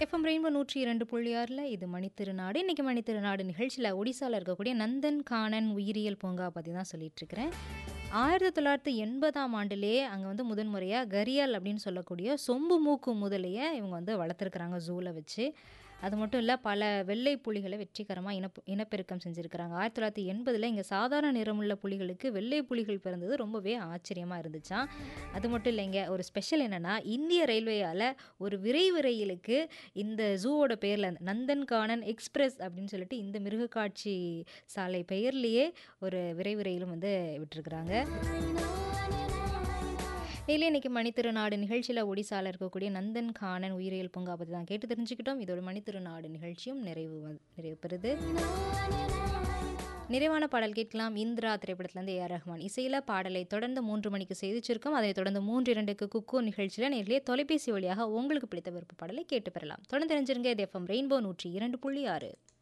FM rainbow நூற்றி இரண்டு புள்ளி ஆறில் இது மணித்திருநாடு இன்றைக்கி மணித்திருநாடு நிகழ்ச்சியில் ஒடிசாவில் இருக்கக்கூடிய நந்தன் கானன் உயிரியல் பூங்கா பற்றி தான் சொல்லிட்டு இருக்கிறேன் ஆயிரத்தி தொள்ளாயிரத்தி எண்பதாம் ஆண்டுலேயே அங்கே வந்து முதன்முறையாக கரியால் அப்படின்னு சொல்லக்கூடிய சொம்பு மூக்கு முதலையை இவங்க வந்து வளர்த்துருக்குறாங்க ஜூவில் வச்சு அது மட்டும் இல்லை பல வெள்ளை புலிகளை வெற்றிகரமாக இனப் இனப்பெருக்கம் செஞ்சுருக்கிறாங்க ஆயிரத்தி தொள்ளாயிரத்தி எண்பதில் இங்கே சாதாரண நிறமுள்ள புலிகளுக்கு வெள்ளை புலிகள் பிறந்தது ரொம்பவே ஆச்சரியமாக இருந்துச்சாம் அது மட்டும் இல்லைங்க ஒரு ஸ்பெஷல் என்னென்னா இந்திய ரயில்வேயால் ஒரு விரைவு ரயிலுக்கு இந்த ஜூவோட பேரில் நந்தன் கானன் எக்ஸ்பிரஸ் அப்படின்னு சொல்லிட்டு இந்த மிருகக்காட்சி சாலை பெயர்லேயே ஒரு விரைவு ரயிலும் வந்து விட்டுருக்குறாங்க இதிலே இன்னைக்கு மணித்திருநாடு நிகழ்ச்சியில் ஒடிசாவில் இருக்கக்கூடிய நந்தன் கானன் உயிரியல் பூங்கா பற்றி தான் கேட்டு தெரிஞ்சுக்கிட்டோம் இதோட மணித்திருநாடு நிகழ்ச்சியும் நிறைவு வ- நிறைவு பெறுது நிறைவான பாடல் கேட்கலாம் இந்திரா திரைப்படத்திலேருந்து ஏஆர் ரஹ்மான் இசையில் பாடலை தொடர்ந்து மூன்று மணிக்கு செய்திச்சிருக்கோம் அதனைத் தொடர்ந்து மூன்று இரண்டுக்கு குக்கோ நிகழ்ச்சியில் நேரிலே தொலைபேசி வழியாக உங்களுக்கு பிடித்த விருப்ப பாடலை கேட்டு பெறலாம் தொடர்ந்து தெரிஞ்சிருங்க இது எஃப்எம் ரெயின்போ நூற்றி இரண்டு புள்ளி ஆறு